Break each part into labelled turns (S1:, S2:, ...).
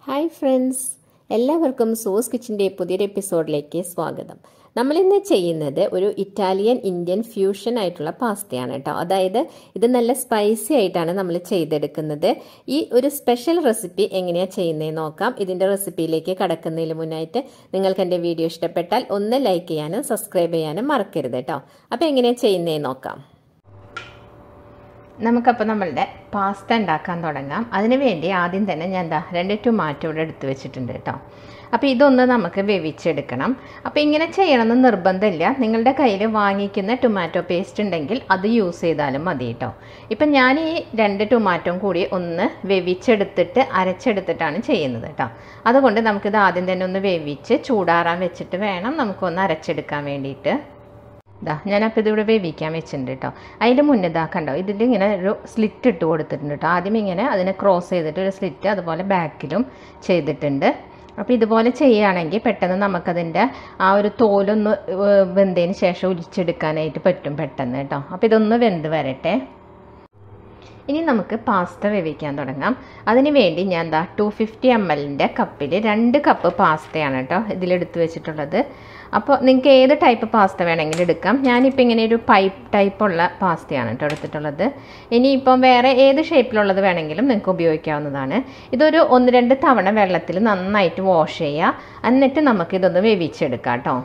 S1: hi friends എല്ലാവർക്കും sauce കിച്ചൻ്റെ പുതിയൊരു എപ്പിസോഡിലേക്ക് സ്വാഗതം നമ്മളിന്ന് ചെയ്യുന്നത് ഒരു ഇറ്റാലിയൻ ഇന്ത്യൻ ഫ്യൂഷൻ ആയിട്ടുള്ള പാസ്തയാണ് കേട്ടോ അതായത് ഇത് നല്ല സ്പൈസി ആയിട്ടാണ് നമ്മൾ ചെയ്തെടുക്കുന്നത് ഈ ഒരു സ്പെഷ്യൽ റെസിപ്പി എങ്ങനെയാണ് ചെയ്യുന്നതെന്ന് നോക്കാം ഇതിൻ്റെ റെസിപ്പിയിലേക്ക് കടക്കുന്നതിന് മുന്നായിട്ട് നിങ്ങൾക്ക് എൻ്റെ വീഡിയോ ഇഷ്ടപ്പെട്ടാൽ ഒന്ന് ലൈക്ക് ചെയ്യാനും സബ്സ്ക്രൈബ് ചെയ്യാനും മറക്കരുത് കേട്ടോ അപ്പോൾ എങ്ങനെയാണ് ചെയ്യുന്നതെന്ന് നോക്കാം നമുക്കപ്പോൾ നമ്മളുടെ പാസ്ത ഉണ്ടാക്കാൻ തുടങ്ങാം അതിന് വേണ്ടി ആദ്യം തന്നെ ഞാൻ എന്താ രണ്ട് ടൊമാറ്റോ ഇവിടെ എടുത്ത് വെച്ചിട്ടുണ്ട് കേട്ടോ അപ്പോൾ ഇതൊന്ന് നമുക്ക് വേവിച്ചെടുക്കണം അപ്പോൾ ഇങ്ങനെ ചെയ്യണമെന്ന് നിർബന്ധമില്ല നിങ്ങളുടെ കയ്യിൽ വാങ്ങിക്കുന്ന ടൊമാറ്റോ പേസ്റ്റ് ഉണ്ടെങ്കിൽ അത് യൂസ് ചെയ്താലും മതി കേട്ടോ ഇപ്പം ഞാൻ ഈ രണ്ട് ടൊമാറ്റോയും കൂടി ഒന്ന് വേവിച്ചെടുത്തിട്ട് അരച്ചെടുത്തിട്ടാണ് ചെയ്യുന്നത് കേട്ടോ അതുകൊണ്ട് നമുക്കിത് ആദ്യം തന്നെ ഒന്ന് വേവിച്ച് ചൂടാറാൻ വെച്ചിട്ട് വേണം നമുക്കൊന്ന് അരച്ചെടുക്കാൻ വേണ്ടിയിട്ട് ഇതാ ഞാനപ്പോൾ ഇതിവിടെ വേവിക്കാൻ വെച്ചിട്ടുണ്ട് കേട്ടോ അതിൻ്റെ മുന്നേ ഇതാ കണ്ടോ ഇതിൽ ഇങ്ങനെ ഒരു സ്ലിറ്റ് ഇട്ട് കൊടുത്തിട്ടുണ്ട് കേട്ടോ ആദ്യം ഇങ്ങനെ അതിനെ ക്രോസ് ചെയ്തിട്ട് ഒരു സ്ലിറ്റ് അതുപോലെ ബാക്കിലും ചെയ്തിട്ടുണ്ട് അപ്പോൾ ഇതുപോലെ ചെയ്യുകയാണെങ്കിൽ പെട്ടെന്ന് നമുക്കതിൻ്റെ ആ ഒരു തോലൊന്ന് വെന്തതിന് ശേഷം ഒലിച്ചെടുക്കാനായിട്ട് പറ്റും പെട്ടെന്ന് കേട്ടോ അപ്പോൾ ഇതൊന്ന് വെന്ത് വരട്ടെ ഇനി നമുക്ക് പാസ്ത വേവിക്കാൻ തുടങ്ങാം അതിന് വേണ്ടി ഞാൻ എന്താ ടു ഫിഫ്റ്റി എം എല്ലിൻ്റെ കപ്പിൽ രണ്ട് കപ്പ് പാസ്തയാണ് കേട്ടോ ഇതിലെടുത്ത് വെച്ചിട്ടുള്ളത് അപ്പോൾ നിങ്ങൾക്ക് ഏത് ടൈപ്പ് പാസ്ത വേണമെങ്കിലും എടുക്കാം ഞാനിപ്പോൾ ഇങ്ങനെ ഒരു പൈപ്പ് ടൈപ്പുള്ള പാസ്തയാണ് കേട്ടോ എടുത്തിട്ടുള്ളത് ഇനിയിപ്പം വേറെ ഏത് ഷേപ്പിലുള്ളത് വേണമെങ്കിലും നിങ്ങൾക്ക് ഉപയോഗിക്കാവുന്നതാണ് ഇതൊരു ഒന്ന് രണ്ട് തവണ വെള്ളത്തിൽ നന്നായിട്ട് വാഷ് ചെയ്യുക എന്നിട്ട് നമുക്കിതൊന്ന് വേവിച്ചെടുക്കാം കേട്ടോ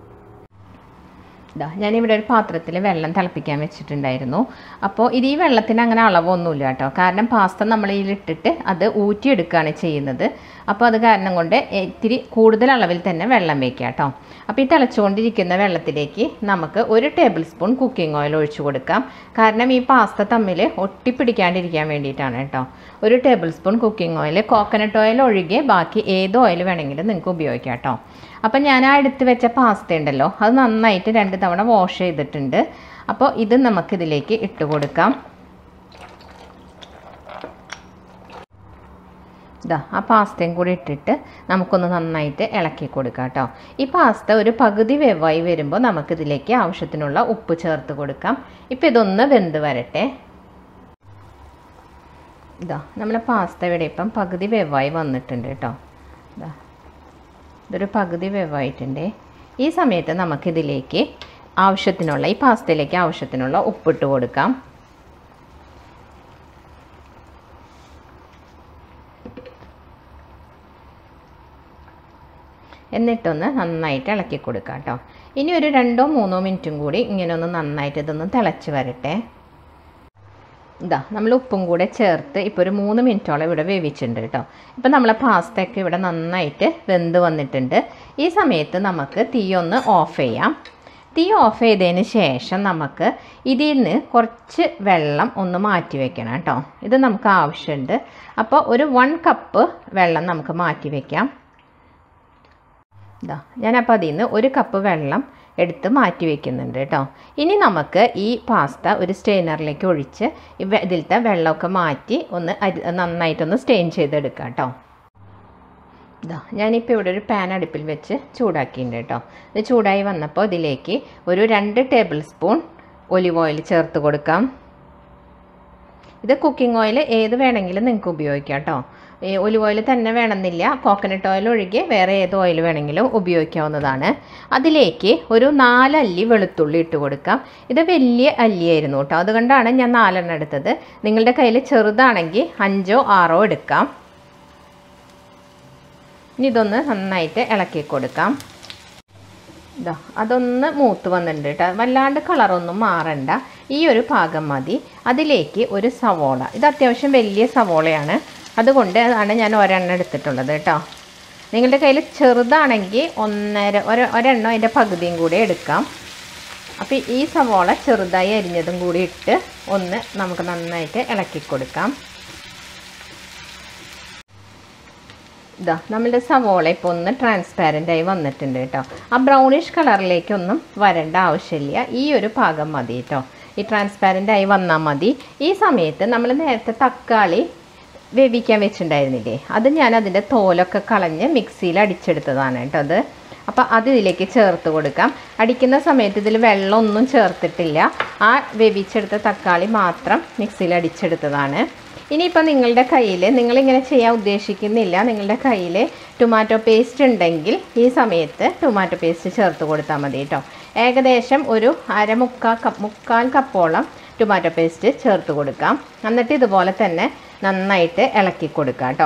S1: ഇതാ ഞാനിവിടെ ഒരു പാത്രത്തിൽ വെള്ളം തിളപ്പിക്കാൻ വെച്ചിട്ടുണ്ടായിരുന്നു അപ്പോൾ ഇത് ഈ വെള്ളത്തിന് അങ്ങനെ അളവൊന്നുമില്ല കേട്ടോ കാരണം പാസ്ത നമ്മൾ ഇതിലിട്ടിട്ട് അത് ഊറ്റിയെടുക്കുകയാണ് ചെയ്യുന്നത് അപ്പോൾ അത് കാരണം കൊണ്ട് ഇത്തിരി കൂടുതൽ അളവിൽ തന്നെ വെള്ളം വയ്ക്കുക കേട്ടോ അപ്പോൾ ഈ തിളച്ചുകൊണ്ടിരിക്കുന്ന വെള്ളത്തിലേക്ക് നമുക്ക് ഒരു ടേബിൾ സ്പൂൺ കുക്കിംഗ് ഓയിൽ ഒഴിച്ചു കൊടുക്കാം കാരണം ഈ പാസ്ത തമ്മിൽ ഒട്ടിപ്പിടിക്കാണ്ടിരിക്കാൻ വേണ്ടിയിട്ടാണ് കേട്ടോ ഒരു tablespoon cooking oil coconut oil ഒഴികെ ബാക്കി ഏത് ഓയിൽ വേണമെങ്കിലും നിങ്ങൾക്ക് ഉപയോഗിക്കാം കേട്ടോ അപ്പം ഞാൻ ആ എടുത്ത് വെച്ച പാസ്ത ഉണ്ടല്ലോ അത് നന്നായിട്ട് രണ്ട് തവണ വാഷ് ചെയ്തിട്ടുണ്ട് അപ്പോൾ ഇത് നമുക്കിതിലേക്ക് ഇട്ട് കൊടുക്കാം ഇതാ ആ പാസ്തയും കൂടി ഇട്ടിട്ട് നമുക്കൊന്ന് നന്നായിട്ട് ഇളക്കി കൊടുക്കാം കേട്ടോ ഈ പാസ്ത ഒരു പകുതി വെവായി വരുമ്പോൾ നമുക്കിതിലേക്ക് ആവശ്യത്തിനുള്ള ഉപ്പ് ചേർത്ത് കൊടുക്കാം ഇപ്പം ഇതൊന്ന് വെന്ത് വരട്ടെ ഇതാ നമ്മളെ പാസ്ത ഇവിടെ ഇപ്പം പകുതി വെവായി വന്നിട്ടുണ്ട് കേട്ടോ ഇതാ ഇതൊരു പകുതി വെവായിട്ടുണ്ട് ഈ സമയത്ത് നമുക്കിതിലേക്ക് ആവശ്യത്തിനുള്ള ഈ പാസ്തയിലേക്ക് ആവശ്യത്തിനുള്ള ഉപ്പിട്ട് കൊടുക്കാം എന്നിട്ടൊന്ന് നന്നായിട്ട് ഇളക്കി കൊടുക്കാം കേട്ടോ ഇനി ഒരു രണ്ടോ മൂന്നോ മിനിറ്റും കൂടി ഇങ്ങനെ ഒന്ന് നന്നായിട്ട് ഇതൊന്ന് തിളച്ച് വരട്ടെ ഇതാ നമ്മൾ ഉപ്പും കൂടെ ചേർത്ത് ഇപ്പോൾ ഒരു മൂന്ന് മിനിറ്റോളം ഇവിടെ വേവിച്ചിട്ടുണ്ട് കേട്ടോ ഇപ്പം നമ്മളെ പാസ്തയൊക്കെ ഇവിടെ നന്നായിട്ട് വെന്ത് വന്നിട്ടുണ്ട് ഈ സമയത്ത് നമുക്ക് തീ ഒന്ന് ഓഫ് ചെയ്യാം തീ ഓഫ് ചെയ്തതിന് ശേഷം നമുക്ക് ഇതിൽ നിന്ന് കുറച്ച് വെള്ളം ഒന്ന് മാറ്റി വെക്കണം കേട്ടോ ഇത് നമുക്ക് ആവശ്യമുണ്ട് അപ്പോൾ ഒരു വൺ കപ്പ് വെള്ളം നമുക്ക് മാറ്റി വയ്ക്കാം ഇതാ ഞാനപ്പോൾ അതിൽ നിന്ന് ഒരു കപ്പ് വെള്ളം എടുത്ത് മാറ്റി വയ്ക്കുന്നുണ്ട് കേട്ടോ ഇനി നമുക്ക് ഈ പാസ്ത ഒരു സ്റ്റെയിനറിലേക്ക് ഒഴിച്ച് ഇതിലത്തെ വെള്ളമൊക്കെ മാറ്റി ഒന്ന് നന്നായിട്ടൊന്ന് സ്റ്റെയിൻ ചെയ്തെടുക്കാം കേട്ടോ ഇതാ ഞാനിപ്പോൾ ഇവിടെ ഒരു പാൻ അടുപ്പിൽ വെച്ച് ചൂടാക്കിയിട്ടുണ്ട് കേട്ടോ ഇത് ചൂടായി വന്നപ്പോൾ ഇതിലേക്ക് ഒരു രണ്ട് ടേബിൾ സ്പൂൺ ഒലിവ് ഓയിൽ ചേർത്ത് കൊടുക്കാം ഇത് കുക്കിംഗ് ഓയിൽ ഏത് വേണമെങ്കിലും നിങ്ങൾക്ക് ഉപയോഗിക്കാം കേട്ടോ ഈ ഒലിവ് ഓയിൽ തന്നെ വേണമെന്നില്ല കോക്കനട്ട് ഓയിൽ ഒഴികെ വേറെ ഏത് ഓയിൽ വേണമെങ്കിലും ഉപയോഗിക്കാവുന്നതാണ് അതിലേക്ക് ഒരു നാലല്ലി വെളുത്തുള്ളി ഇട്ട് കൊടുക്കാം ഇത് വലിയ അല്ലിയായിരുന്നു കേട്ടോ അതുകൊണ്ടാണ് ഞാൻ നാലെണ്ണം എടുത്തത് നിങ്ങളുടെ കയ്യിൽ ചെറുതാണെങ്കിൽ അഞ്ചോ ആറോ എടുക്കാം ഇനി ഇതൊന്ന് നന്നായിട്ട് ഇളക്കി കൊടുക്കാം ഇതാ അതൊന്ന് മൂത്ത് വന്നിട്ടുണ്ട് കേട്ടോ വല്ലാണ്ട് കളറൊന്നും മാറണ്ട ഈ ഒരു പാകം മതി അതിലേക്ക് ഒരു സവോള ഇത് അത്യാവശ്യം വലിയ സവോളയാണ് അതുകൊണ്ട് ആണ് ഞാൻ ഒരെണ്ണം എടുത്തിട്ടുള്ളത് കേട്ടോ നിങ്ങളുടെ കയ്യിൽ ചെറുതാണെങ്കിൽ ഒന്നര ഒരു ഒരെണ്ണം അതിൻ്റെ പകുതിയും കൂടി എടുക്കാം അപ്പോൾ ഈ സവോള ചെറുതായി അരിഞ്ഞതും കൂടി ഇട്ട് ഒന്ന് നമുക്ക് നന്നായിട്ട് ഇളക്കി കൊടുക്കാം ഇതാ നമ്മളുടെ സവോള ഇപ്പോൾ ഒന്ന് ട്രാൻസ്പാരൻ്റ് ആയി വന്നിട്ടുണ്ട് കേട്ടോ ആ ബ്രൗണിഷ് കളറിലേക്കൊന്നും വരേണ്ട ആവശ്യമില്ല ഈ ഒരു പാകം മതി കേട്ടോ ഈ ട്രാൻസ്പാരൻ്റ് ആയി വന്നാൽ മതി ഈ സമയത്ത് നമ്മൾ നേരത്തെ തക്കാളി വേവിക്കാൻ വെച്ചിട്ടുണ്ടായിരുന്നില്ലേ അത് ഞാൻ അതിൻ്റെ തോലൊക്കെ കളഞ്ഞ് മിക്സിയിൽ അടിച്ചെടുത്തതാണ് കേട്ടോ അത് അപ്പോൾ അത് ഇതിലേക്ക് ചേർത്ത് കൊടുക്കാം അടിക്കുന്ന സമയത്ത് ഇതിൽ വെള്ളമൊന്നും ചേർത്തിട്ടില്ല ആ വേവിച്ചെടുത്ത തക്കാളി മാത്രം മിക്സിയിൽ അടിച്ചെടുത്തതാണ് ഇനിയിപ്പോൾ നിങ്ങളുടെ കയ്യിൽ നിങ്ങളിങ്ങനെ ചെയ്യാൻ ഉദ്ദേശിക്കുന്നില്ല നിങ്ങളുടെ കയ്യിൽ ടൊമാറ്റോ പേസ്റ്റ് ഉണ്ടെങ്കിൽ ഈ സമയത്ത് ടൊമാറ്റോ പേസ്റ്റ് ചേർത്ത് കൊടുത്താൽ മതി കേട്ടോ ഏകദേശം ഒരു അര മുക്കാൽ കപ്പ് മുക്കാൽ കപ്പോളം ടൊമാറ്റോ പേസ്റ്റ് ചേർത്ത് കൊടുക്കാം എന്നിട്ട് ഇതുപോലെ തന്നെ നന്നായിട്ട് ഇളക്കി കൊടുക്കാം കേട്ടോ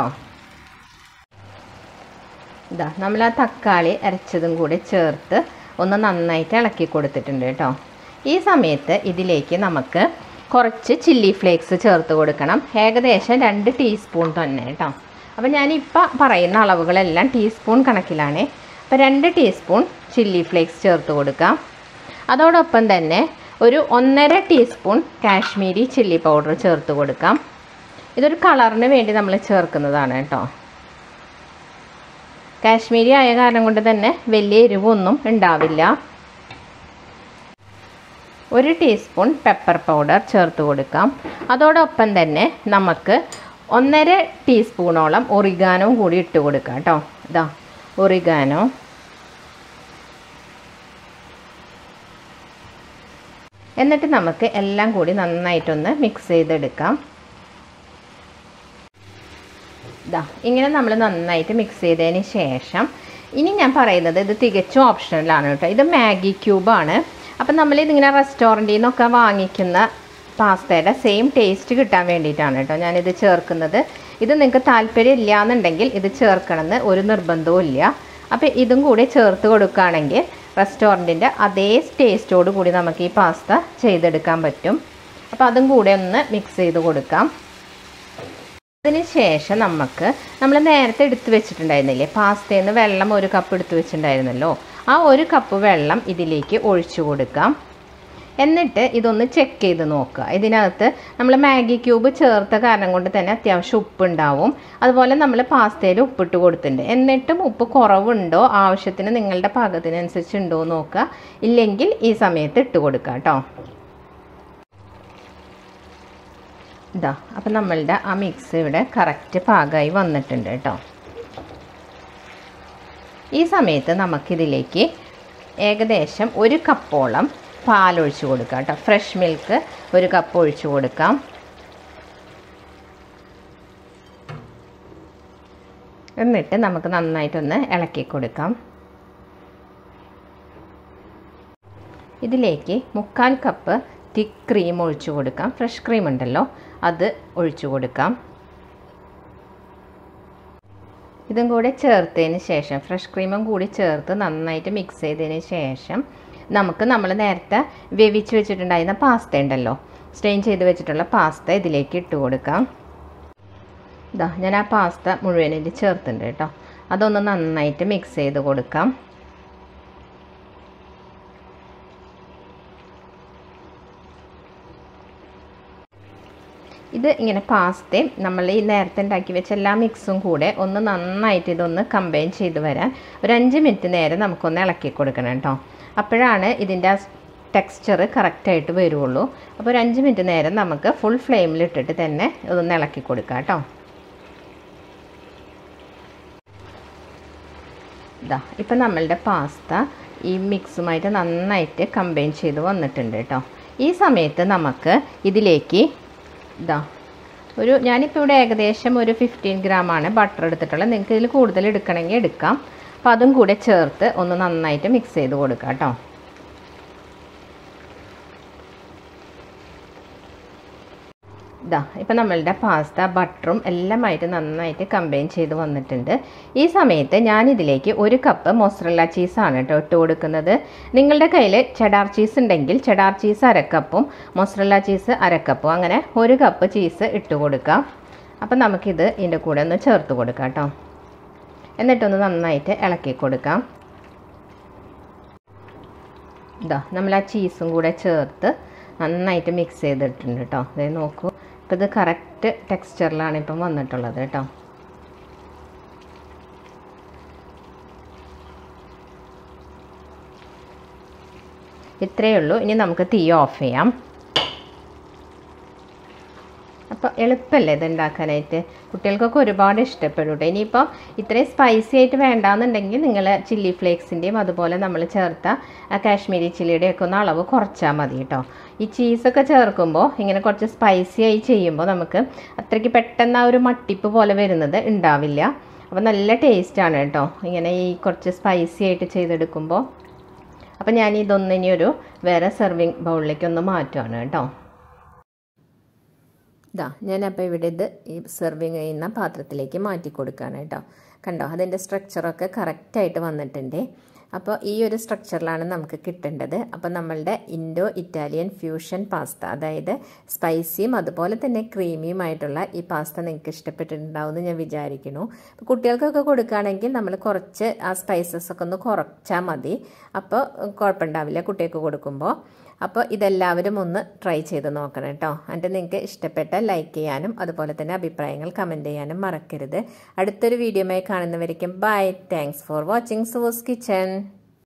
S1: ഇതാ നമ്മൾ ആ തക്കാളി അരച്ചതും കൂടി ചേർത്ത് ഒന്ന് നന്നായിട്ട് ഇളക്കി കൊടുത്തിട്ടുണ്ട് കേട്ടോ ഈ സമയത്ത് ഇതിലേക്ക് നമുക്ക് കുറച്ച് ചില്ലി ഫ്ലേക്സ് ചേർത്ത് കൊടുക്കണം ഏകദേശം രണ്ട് ടീസ്പൂൺ തന്നെ കേട്ടോ അപ്പോൾ ഞാനിപ്പോൾ പറയുന്ന അളവുകളെല്ലാം ടീസ്പൂൺ കണക്കിലാണ് അപ്പോൾ രണ്ട് ടീസ്പൂൺ ചില്ലി ഫ്ലേക്സ് ചേർത്ത് കൊടുക്കാം അതോടൊപ്പം തന്നെ ഒരു ഒന്നര ടീസ്പൂൺ കാശ്മീരി ചില്ലി പൗഡർ ചേർത്ത് കൊടുക്കാം ഇതൊരു കളറിന് വേണ്ടി നമ്മൾ ചേർക്കുന്നതാണ് കേട്ടോ കാശ്മീരി ആയ കാരണം കൊണ്ട് തന്നെ വലിയ എരിവൊന്നും ഉണ്ടാവില്ല ഒരു ടീസ്പൂൺ പെപ്പർ പൗഡർ ചേർത്ത് കൊടുക്കാം അതോടൊപ്പം തന്നെ നമുക്ക് ഒന്നര ടീസ്പൂണോളം ഒറിഗാനോ കൂടി ഇട്ട് കൊടുക്കാം കേട്ടോ ഇതാ ഒറിഗാനോ എന്നിട്ട് നമുക്ക് എല്ലാം കൂടി നന്നായിട്ടൊന്ന് മിക്സ് ചെയ്തെടുക്കാം ഇതാ ഇങ്ങനെ നമ്മൾ നന്നായിട്ട് മിക്സ് ചെയ്തതിന് ശേഷം ഇനി ഞാൻ പറയുന്നത് ഇത് തികച്ചും ഓപ്ഷണലാണ് കേട്ടോ ഇത് മാഗി ക്യൂബാണ് അപ്പം നമ്മൾ ഇതിങ്ങനെ റെസ്റ്റോറൻറ്റിൽ നിന്നൊക്കെ വാങ്ങിക്കുന്ന പാസ്തയുടെ സെയിം ടേസ്റ്റ് കിട്ടാൻ വേണ്ടിയിട്ടാണ് കേട്ടോ ഞാനിത് ചേർക്കുന്നത് ഇത് നിങ്ങൾക്ക് താല്പര്യം ഇല്ല എന്നുണ്ടെങ്കിൽ ഇത് ചേർക്കണമെന്ന് ഒരു നിർബന്ധവും ഇല്ല അപ്പോൾ ഇതും കൂടി ചേർത്ത് കൊടുക്കുകയാണെങ്കിൽ റെസ്റ്റോറൻറ്റിൻ്റെ അതേ ടേസ്റ്റോട് കൂടി നമുക്ക് ഈ പാസ്ത ചെയ്തെടുക്കാൻ പറ്റും അപ്പോൾ അതും കൂടെ ഒന്ന് മിക്സ് ചെയ്ത് കൊടുക്കാം അതിന് ശേഷം നമുക്ക് നമ്മൾ നേരത്തെ എടുത്തു വെച്ചിട്ടുണ്ടായിരുന്നില്ലേ പാസ്തയിൽ നിന്ന് വെള്ളം ഒരു കപ്പ് എടുത്തു വെച്ചിട്ടുണ്ടായിരുന്നല്ലോ ആ ഒരു കപ്പ് വെള്ളം ഇതിലേക്ക് ഒഴിച്ചു കൊടുക്കാം എന്നിട്ട് ഇതൊന്ന് ചെക്ക് ചെയ്ത് നോക്കുക ഇതിനകത്ത് നമ്മൾ മാഗി ക്യൂബ് ചേർത്ത കാരണം കൊണ്ട് തന്നെ അത്യാവശ്യം ഉപ്പുണ്ടാവും അതുപോലെ നമ്മൾ പാസ്തയിൽ ഉപ്പിട്ട് കൊടുത്തിട്ടുണ്ട് എന്നിട്ടും ഉപ്പ് കുറവുണ്ടോ ആവശ്യത്തിന് നിങ്ങളുടെ പാകത്തിനനുസരിച്ച് ഉണ്ടോ എന്ന് നോക്കുക ഇല്ലെങ്കിൽ ഈ സമയത്ത് ഇട്ട് കൊടുക്കുക കേട്ടോ ഇതാ അപ്പം നമ്മളുടെ ആ മിക്സ് ഇവിടെ കറക്റ്റ് പാകമായി വന്നിട്ടുണ്ട് കേട്ടോ ഈ സമയത്ത് നമുക്കിതിലേക്ക് ഏകദേശം ഒരു കപ്പോളം പാലൊഴിച്ച് കൊടുക്കാം കേട്ടോ ഫ്രഷ് മിൽക്ക് ഒരു കപ്പ് ഒഴിച്ച് കൊടുക്കാം എന്നിട്ട് നമുക്ക് നന്നായിട്ടൊന്ന് ഇളക്കി കൊടുക്കാം ഇതിലേക്ക് മുക്കാൽ കപ്പ് തിക്ക് ക്രീം ഒഴിച്ചു കൊടുക്കാം ഫ്രഷ് ക്രീം ഉണ്ടല്ലോ അത് ഒഴിച്ചു കൊടുക്കാം ഇതും കൂടെ ചേർത്തതിന് ശേഷം ഫ്രഷ് ക്രീമും കൂടി ചേർത്ത് നന്നായിട്ട് മിക്സ് ചെയ്തതിന് ശേഷം നമുക്ക് നമ്മൾ നേരത്തെ വേവിച്ച് വെച്ചിട്ടുണ്ടായിരുന്ന പാസ്ത ഉണ്ടല്ലോ സ്റ്റെയിൻ ചെയ്ത് വെച്ചിട്ടുള്ള പാസ്ത ഇതിലേക്ക് ഇട്ട് കൊടുക്കാം ഇതാ ഞാൻ ആ പാസ്ത മുഴുവനിൽ ചേർത്തിട്ടുണ്ട് കേട്ടോ അതൊന്ന് നന്നായിട്ട് മിക്സ് ചെയ്ത് കൊടുക്കാം ഇത് ഇങ്ങനെ പാസ്തയും നമ്മൾ ഈ നേരത്തെ ഉണ്ടാക്കി വെച്ച എല്ലാ മിക്സും കൂടെ ഒന്ന് നന്നായിട്ട് ഇതൊന്ന് കമ്പൈൻ ചെയ്ത് വരാൻ ഒരു അഞ്ച് മിനിറ്റ് നേരം നമുക്കൊന്ന് ഇളക്കി കൊടുക്കണം കേട്ടോ അപ്പോഴാണ് ഇതിൻ്റെ ആ ടെക്സ്ചർ കറക്റ്റായിട്ട് വരുള്ളൂ അപ്പോൾ ഒരു അഞ്ച് മിനിറ്റ് നേരം നമുക്ക് ഫുൾ ഫ്ലെയിമിൽ ഇട്ടിട്ട് തന്നെ ഇതൊന്ന് ഇളക്കി കൊടുക്കാം കേട്ടോ ഇതാ ഇപ്പം നമ്മളുടെ പാസ്ത ഈ മിക്സുമായിട്ട് നന്നായിട്ട് കമ്പൈൻ ചെയ്ത് വന്നിട്ടുണ്ട് കേട്ടോ ഈ സമയത്ത് നമുക്ക് ഇതിലേക്ക് ഇതാ ഒരു ഞാനിപ്പോൾ ഇവിടെ ഏകദേശം ഒരു ഫിഫ്റ്റീൻ ഗ്രാമാണ് ബട്ടർ എടുത്തിട്ടുള്ളത് നിങ്ങൾക്ക് ഇതിൽ കൂടുതൽ എടുക്കണമെങ്കിൽ എടുക്കാം അപ്പോൾ അതും കൂടെ ചേർത്ത് ഒന്ന് നന്നായിട്ട് മിക്സ് ചെയ്ത് കൊടുക്കാം കേട്ടോ ഇതാ ഇപ്പം നമ്മളുടെ പാസ്ത ബട്ടറും എല്ലാമായിട്ട് നന്നായിട്ട് കമ്പൈൻ ചെയ്ത് വന്നിട്ടുണ്ട് ഈ സമയത്ത് ഞാനിതിലേക്ക് ഒരു കപ്പ് മൊസറല്ല ചീസാണ് കേട്ടോ ഇട്ട് കൊടുക്കുന്നത് നിങ്ങളുടെ കയ്യിൽ ചെഡാർ ചീസ് ഉണ്ടെങ്കിൽ ചെഡാർ ചീസ് അരക്കപ്പും മൊസറല്ല ചീസ് അരക്കപ്പും അങ്ങനെ ഒരു കപ്പ് ചീസ് ഇട്ട് കൊടുക്കാം അപ്പം നമുക്കിത് ഇതിൻ്റെ കൂടെ ഒന്ന് ചേർത്ത് കൊടുക്കാം കേട്ടോ എന്നിട്ടൊന്ന് നന്നായിട്ട് ഇളക്കി കൊടുക്കാം ഇതാ നമ്മൾ ആ ചീസും കൂടെ ചേർത്ത് നന്നായിട്ട് മിക്സ് ചെയ്തിട്ടുണ്ട് കേട്ടോ അതായത് നോക്കൂ ഇപ്പോൾ ഇത് കറക്റ്റ് ടെക്സ്ചറിലാണ് ഇപ്പം വന്നിട്ടുള്ളത് കേട്ടോ ഇത്രയേ ഉള്ളൂ ഇനി നമുക്ക് തീ ഓഫ് ചെയ്യാം അപ്പോൾ എളുപ്പം എളുപ്പമല്ലേ ഇത് ഉണ്ടാക്കാനായിട്ട് കുട്ടികൾക്കൊക്കെ ഒരുപാട് ഇഷ്ടപ്പെടും കേട്ടോ ഇനിയിപ്പം ഇത്രയും സ്പൈസി ആയിട്ട് വേണ്ടാന്നുണ്ടെങ്കിൽ നിങ്ങൾ ചില്ലി ഫ്ലേക്സിൻ്റെയും അതുപോലെ നമ്മൾ ചേർത്ത ആ കാശ്മീരി ചില്ലിയുടെ ഒക്കെ ഒന്ന് അളവ് കുറച്ചാൽ മതി കേട്ടോ ഈ ചീസൊക്കെ ചേർക്കുമ്പോൾ ഇങ്ങനെ കുറച്ച് സ്പൈസി ആയി ചെയ്യുമ്പോൾ നമുക്ക് അത്രയ്ക്ക് പെട്ടെന്ന് ആ ഒരു മട്ടിപ്പ് പോലെ വരുന്നത് ഉണ്ടാവില്ല അപ്പോൾ നല്ല ടേസ്റ്റാണ് കേട്ടോ ഇങ്ങനെ ഈ കുറച്ച് സ്പൈസി ആയിട്ട് ചെയ്തെടുക്കുമ്പോൾ അപ്പോൾ ഞാൻ ഇതൊന്ന് ഇനി ഒരു വേറെ സെർവിങ് ബൗളിലേക്ക് ഒന്ന് മാറ്റുകയാണ് കേട്ടോ ഇതാ ഞാനപ്പോൾ ഇവിടെ ഇത് ഈ സെർവിങ് ചെയ്യുന്ന പാത്രത്തിലേക്ക് മാറ്റി കൊടുക്കുകയാണ് കേട്ടോ കണ്ടോ അതിൻ്റെ സ്ട്രക്ചറൊക്കെ കറക്റ്റായിട്ട് വന്നിട്ടുണ്ട് അപ്പോൾ ഈ ഒരു സ്ട്രക്ചറിലാണ് നമുക്ക് കിട്ടേണ്ടത് അപ്പോൾ നമ്മളുടെ ഇൻഡോ ഇറ്റാലിയൻ ഫ്യൂഷൻ പാസ്ത അതായത് സ്പൈസിയും അതുപോലെ തന്നെ ക്രീമിയുമായിട്ടുള്ള ഈ പാസ്ത നിങ്ങൾക്ക് ഇഷ്ടപ്പെട്ടിട്ടുണ്ടാവുമെന്ന് ഞാൻ വിചാരിക്കുന്നു അപ്പോൾ കുട്ടികൾക്കൊക്കെ കൊടുക്കുകയാണെങ്കിൽ നമ്മൾ കുറച്ച് ആ സ്പൈസസ് ഒക്കെ ഒന്ന് കുറച്ചാൽ മതി അപ്പോൾ കുഴപ്പമുണ്ടാവില്ല കുട്ടികൾക്ക് കൊടുക്കുമ്പോൾ അപ്പോൾ ഇതെല്ലാവരും ഒന്ന് ട്രൈ ചെയ്ത് നോക്കണം കേട്ടോ എന്നിട്ട് നിങ്ങൾക്ക് ഇഷ്ടപ്പെട്ട ലൈക്ക് ചെയ്യാനും അതുപോലെ തന്നെ അഭിപ്രായങ്ങൾ കമൻറ്റ് ചെയ്യാനും മറക്കരുത് അടുത്തൊരു വീഡിയോയുമായി കാണുന്നവരിക്കും bye thanks for watching Sue's kitchen